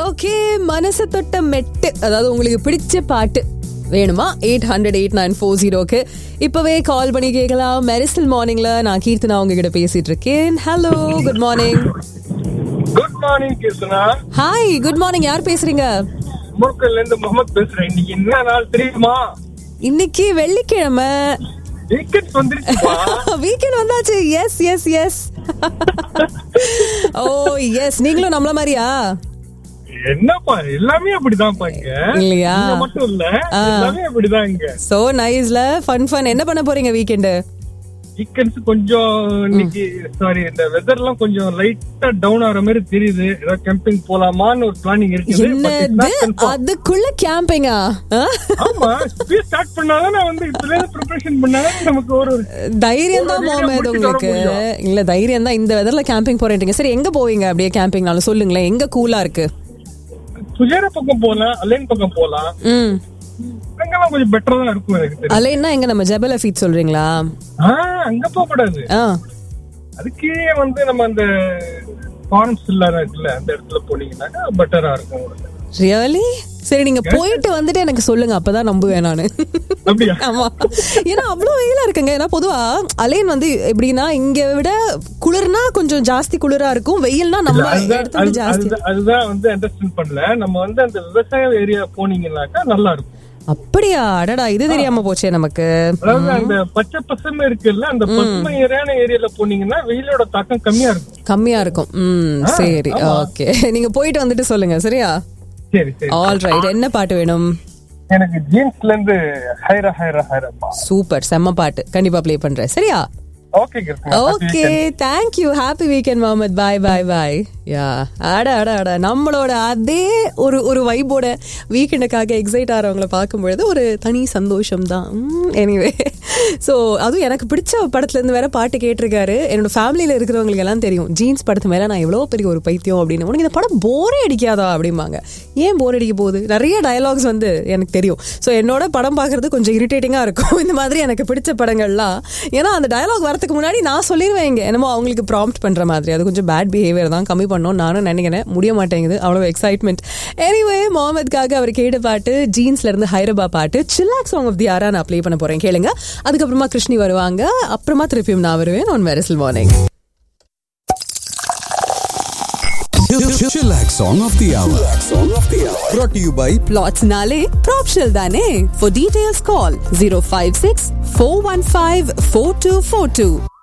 Okay மனசை தொட்ட மெட்டு அதாவது உங்களுக்கு பிடிச்ச பாட்டு வேணுமா eight hundred eight nine four ஜீரோக்கு இப்பவே கால் பண்ணி கேட்கலாம் மெரிசல் மார்னிங்ல நான் கீர்த்தனா உங்ககிட்ட பேசிட்டு இருக்கேன் hello good morning good morning Krishna hi good morning யார் பேசுறீங்க முழுக்கல்ல இருந்து முகமது பேசுறேன் இன்னைக்கு என்ன நாள் தெரியுமா இன்னைக்கு வெள்ளிக்கிழமை வீக்கெண்ட் வந்துருச்சுப்பா வீக்கெண்ட் வந்தாச்சு yes yes yes oh yes நீங்களும் நம்மள மாதிரியா என்னப்பா எல்லாமே அப்படிதான்ப்பா இங்க இல்லையா? இங்க மட்டும் இல்ல ஆ. எல்லாமே அப்படிதான் இங்க சோ நைஸ்ல ஃபன் ஃபன் என்ன பண்ண போறீங்க வீக்கெண்டு வீக்கெண்ட்ஸ் கொஞ்சம் இன்னைக்கு சாரி இந்த வெதர் எல்லாம் கொஞ்சம் லைட்டா டவுன் ஆகிற மாதிரி தெரியுது ஏதாவது கேம்பிங் போலாமான்னு ஒரு பிளானிங் இருக்குது but it's என்னது not confirmed. அதுக்குள்ள கேம்பிங்கா ஆமா ஸ்டார்ட் பண்ணாதான் நான் வந்து இப்பல ப்ரிப்பரேஷன் பண்ணாதான் நமக்கு ஒரு ஒரு தைரியம் தான் ஒரு area மோமேத் முடிச்சுட்டு வர உங்களுக்கு முடியும். இல்ல தைரியம் தான் இந்த வெதர்ல கேம்பிங் போறேன்றீங்க சரி எங்க போவீங்க அப்படியே கேம்பிங்னாலும் சொல்லுங்களேன் எங்க கூலா இருக்கு சுஜேரா பக்கம் போலாம் அலைன் பக்கம் போலாம் ம் அங்கெல்லாம் கொஞ்சம் பெட்டரா தான் இருக்கும் எனக்கு தெரியும் அலைன்னா எங்க நம்ம ஜபல ஃபீட் சொல்றீங்களா ஆஹ் அங்க போக கூடாது ஆ அதுக்கே வந்து நம்ம அந்த ஃபார்ம்ஸ் எல்லாம் இருக்குல்ல அந்த இடத்துல போனீங்கன்னாக்கா பெட்டரா இருக்கும் உங்களுக்கு. ரியலி சரி நீங்க போயிட்டு வந்துட்டு எனக்கு சொல்லுங்க அப்பதான் நம்புவேன் நானு அப்படியா ஆமா ஏன்னா அவ்வளவு வெயிலா இருக்குங்க ஏன்னா பொதுவா அலைன் வந்து எப்படின்னா இங்க விட குளிர்னா கொஞ்சம் ஜாஸ்தி குளிரா இருக்கும் வெயில்னா நம்ம அதுதான் இடத்துல அது- ஜாஸ்தி அதுதான் அதுதான் வந்து அண்டர்ஸ்டாண்ட் பண்ணல நம்ம வந்து அந்த விவசாய ஏரியா போனீங்கன்னாக்கா நல்லா இருக்கும் அப்படியா அடடா இது தெரியாம போச்சே நமக்கு அதாவது அந்த பச்சை பசுமை இருக்குல்ல அந்த பசுமையான ஏரியால போனீங்கன்னா வெயிலோட தாக்கம் கம்மியா இருக்கும் கம்மியா இருக்கும் ம் சரி ஓகே நீங்க போயிட்டு வந்துட்டு சொல்லுங்க சரியா சரி சரி ஆல் ரைட் என்ன பாட்டு வேணும் எனக்கு ஜீன்ஸ்ல இருந்து ஹைரா ஹைரா ஹைரப்பா சூப்பர் செம்ம பாட்டு கண்டிப்பா ப்ளே பண்றேன் சரியா okay Krishna okay thank you happy weekend Mohammed bye bye bye யா அட அட அட நம்மளோட அதே ஒரு ஒரு வைபோட வீக்கெண்டுக்காக எக்ஸைட் ஆகிறவங்கள பார்க்கும்பொழுது ஒரு தனி சந்தோஷம் தான் எனிவே ஸோ அதுவும் எனக்கு பிடிச்ச படத்துல இருந்து வேற பாட்டு கேட்டிருக்காரு என்னோட ஃபேமிலியில் இருக்கிறவங்களுக்கு எல்லாம் தெரியும் ஜீன்ஸ் படத்து மேல நான் எவ்வளோ பெரிய ஒரு பைத்தியம் அப்படின்னு உனக்கு இந்த படம் போரே அடிக்காதா அப்படிம்பாங்க ஏன் போர் அடிக்க போகுது நிறைய டயலாக்ஸ் வந்து எனக்கு தெரியும் ஸோ என்னோட படம் பார்க்கறது கொஞ்சம் இரிட்டேட்டிங்காக இருக்கும் இந்த மாதிரி எனக்கு பிடிச்ச படங்கள்லாம் ஏன்னா அந்த டயலாக் வரதுக்கு முன்னாடி நான் சொல்லிடுவேன் இங்க என்னமோ அவங்களுக்கு ப்ராம்ப்ட் பண்ற மாதிரி அது கொஞ்சம் பேட் பிஹேவியர் தான் கம்மி பண்ணணும் நானும் நினைக்கிறேன் முடிய மாட்டேங்குது அவ்வளோ எக்ஸைட்மெண்ட் எனிவே முகமதுக்காக அவர் கேட்ட பாட்டு ஜீன்ஸ்ல இருந்து ஹைரபா பாட்டு சில்லாக் சாங் ஆஃப் தி ஆரா நான் ப்ளே பண்ண போறேன் கேளுங்க அதுக்கப்புறமா கிருஷ்ணி வருவாங்க அப்புறமா திருப்பியும் நான் வருவேன் ஆன் வெரசல் morning Chillax Song of the Hour. Song of the Hour. Brought to you by प्लॉट्सनाले प्रॉप्शल दाने फॉर डिटेल्स कॉल 056 415 4242